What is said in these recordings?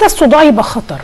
امتى الصداع يبقى خطر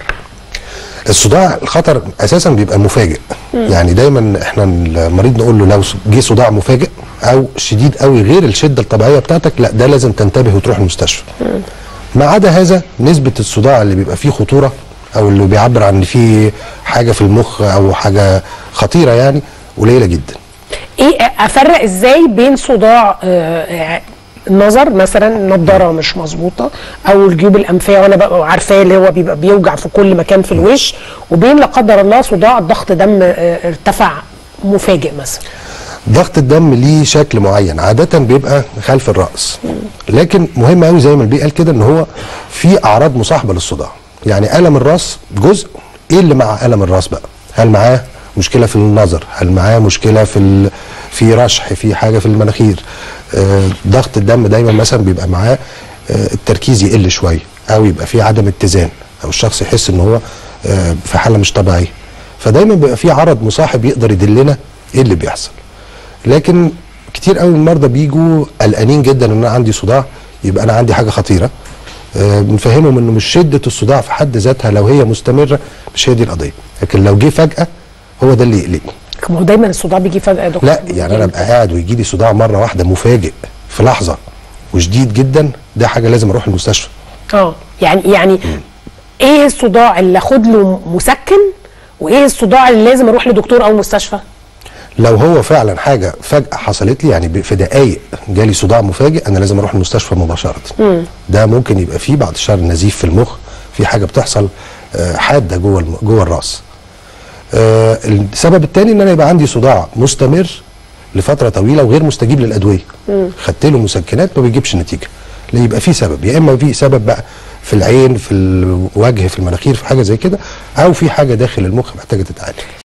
الصداع الخطر اساسا بيبقى مفاجئ يعني دايما احنا المريض نقول له لو جه صداع مفاجئ او شديد قوي غير الشده الطبيعيه بتاعتك لا ده لازم تنتبه وتروح المستشفى ما عدا هذا نسبه الصداع اللي بيبقى فيه خطوره او اللي بيعبر عن ان في حاجه في المخ او حاجه خطيره يعني قليله جدا ايه افرق ازاي بين صداع آه، النظر مثلا نضاره مش مظبوطه او الجيوب الانفيه وانا ببقى عارفاه اللي هو بيبقى بيوجع في كل مكان في الوش وبين لا قدر الله صداع ضغط دم آه، ارتفع مفاجئ مثلا ضغط الدم ليه شكل معين عادة بيبقى خلف الرأس لكن مهم قوي زي ما البي قال كده ان هو في اعراض مصاحبة للصداع يعني ألم الراس جزء ايه اللي مع ألم الراس بقى هل معاه مشكلة في النظر هل معاه مشكلة في ال... في رشح في حاجة في المناخير آه ضغط الدم دايما مثلا بيبقى معاه آه التركيز يقل شوية او يبقى في عدم اتزان او الشخص يحس ان هو آه في حالة مش طبيعية فدايما بيبقى في عرض مصاحب يقدر يدلنا ايه اللي بيحصل لكن كتير قوي من المرضى بيجوا قلقانين جدا ان انا عندي صداع يبقى انا عندي حاجه خطيره آه، بنفهمهم انه مش شده الصداع في حد ذاتها لو هي مستمره مش هي دي القضيه لكن لو جه فجاه هو ده اللي يقلقني ما هو دايما الصداع بيجي فجاه يا دكتور لا يعني انا ابقى قاعد ويجي لي صداع مره واحده مفاجئ في لحظه وشديد جدا ده حاجه لازم اروح المستشفى اه يعني يعني ايه الصداع اللي اخد له مسكن وايه الصداع اللي لازم اروح لدكتور او مستشفى لو هو فعلا حاجه فجاه حصلت لي يعني ب- في دقائق جالي صداع مفاجئ انا لازم اروح المستشفى مباشره ده ممكن يبقى فيه بعد شهر نزيف في المخ في حاجه بتحصل آه، حاده جوه الم- جوه الراس آه، السبب الثاني ان انا يبقى عندي صداع مستمر لفتره طويله وغير مستجيب للادويه خدت له مسكنات ما بيجيبش نتيجه لا يبقى في سبب يا اما في سبب بقى في العين في الوجه في المناخير في حاجه زي كده او في حاجه داخل المخ محتاجه تتعالج